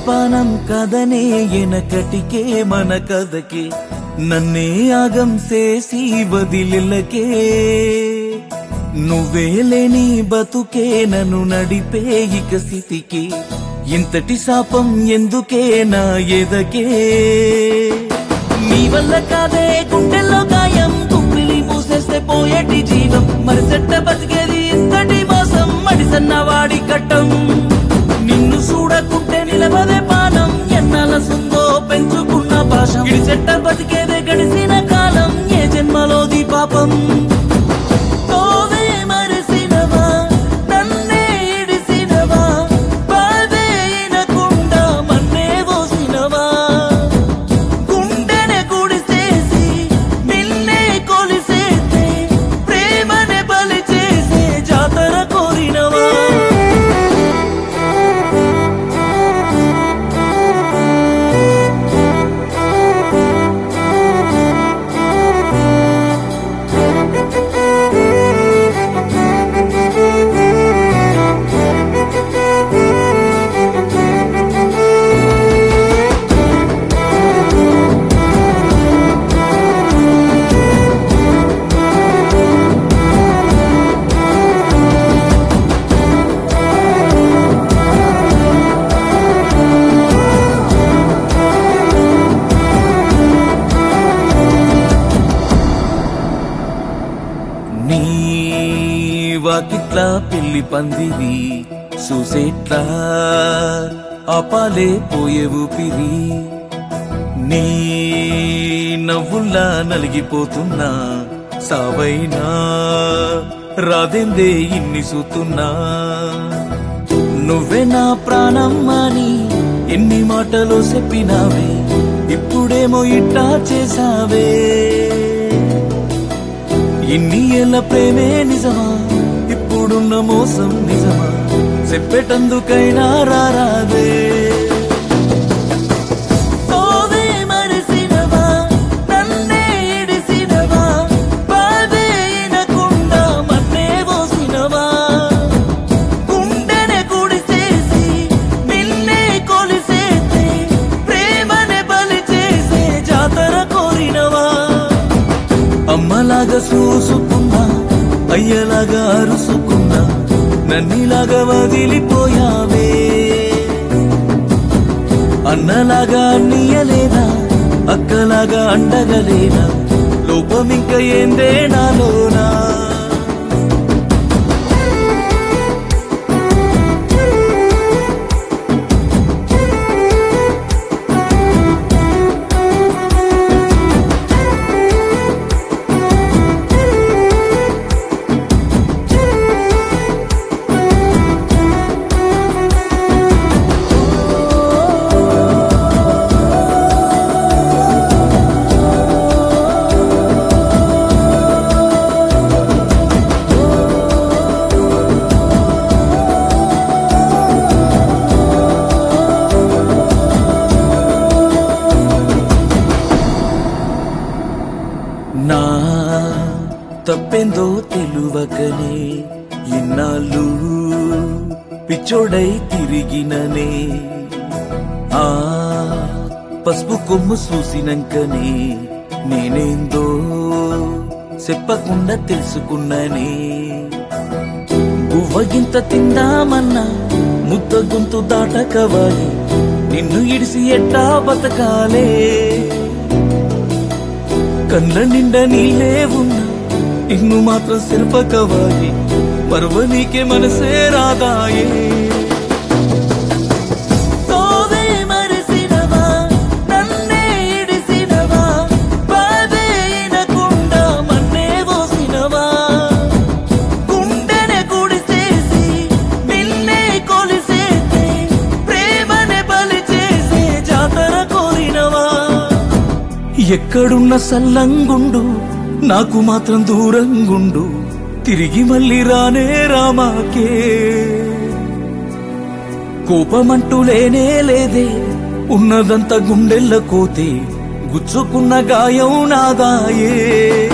పానం కదనే ఎనకటికే మన కథకే నన్నే ఆగం చేసి వదిలిలకే నువ్వే లేని బతుకే నన్ను నడిపే ఇక స్థితికి ఇంతటి శాపం ఎందుకే నా ఎదకే నీ వల్ల కాదే గుండెల్లో గాయం కుప్పిలి మూసేస్తే పోయేటి జీవం మరి సెట్ట బతికేది ఇంతటి మోసం మడిసన్న వాడి కట్టం నిన్ను చూడకుంటే నిలబదే పానం ఎన్నాల సుందో పెంచుకున్న భాష సెట్ట బతికేదే గడిసిన కాలం ఏ జన్మలోది పాపం తోవే మరిసినవా నన్నే ఇడిసినవా బాధే ఇనకుండా మన్నే పోసినవా గుండెనే గుడిసేసి నిన్నే కొలిసేస్తే ప్రేమనే బలి చేసే జాతర కోరినవా నీ వాకిట్లా పెళ్లి పందిరి చూసేట్లా ఆపాలే పోయే ఊపిరి నీ నవ్వుల్లా నలిగిపోతున్నా సావైనా రాదెందే ఇన్ని సూతున్నా నువ్వే నా ప్రాణం అని ఎన్ని మాటలు చెప్పినావే ఇప్పుడేమో ఇట్టా చేసావే ఇన్ని ఏళ్ళ ప్రేమే నిజమా ఇప్పుడున్న మోసం నిజమా చెప్పేటందుకైనా రారాదే తోవే మరిసినవా, నన్నే ఇడిసినవా, బాధే ఇనకుండా మన్నే పోసినవా. గుండెనే గుడిసేసి, నిన్నే కొలిసేస్తే, ప్రేమనే బలి చేసే జాతర కోరినవా అమ్మలాగా చూసుకున్నా అయ్యలాగా అరుసుకున్నా నన్నిలాగా వదిలిపోయావే అన్నలాగా అన్నయ్యలేదా అక్కలాగా అండగలేనా లోపం ఇంకా ఏందే నాలోనా నా తప్పెందో తెలువకనే ఇన్నాళ్ళు పిచ్చోడై తిరిగిననే ఆ పసుపు కొమ్ము చూసినంకనే నేనేందో చెప్పకుండా తెలుసుకున్నానే గువ్వగింత తిందామన్నా ముద్ద గొంతు దాటకవాలి నిన్ను ఇడిసి ఎట్టా బతకాలే కళ్ళ నిండా నీళ్ళే ఉన్నా నిన్ను మాత్రం శిల్పకవాలి పర్వనీకే మనసే రాదాయే తోవే మరిసినవా, నన్నే ఇడిసినవా, బాధే ఇనకుండా మన్నే పోసినవా. గుండెనే గుడిసేసి, నిన్నే కొలిసేస్తే, ప్రేమనే బలి చేసే జాతర కోరినవా ఎక్కడున్న సల్లంగుండు నాకు మాత్రం దూరంగుండు తిరిగి మళ్ళీ రానే రామాకే కోపమంటూ లేనే లేదే ఉన్నదంతా గుండెల్ల కోతే గుచ్చుకున్న గాయం నాదాయే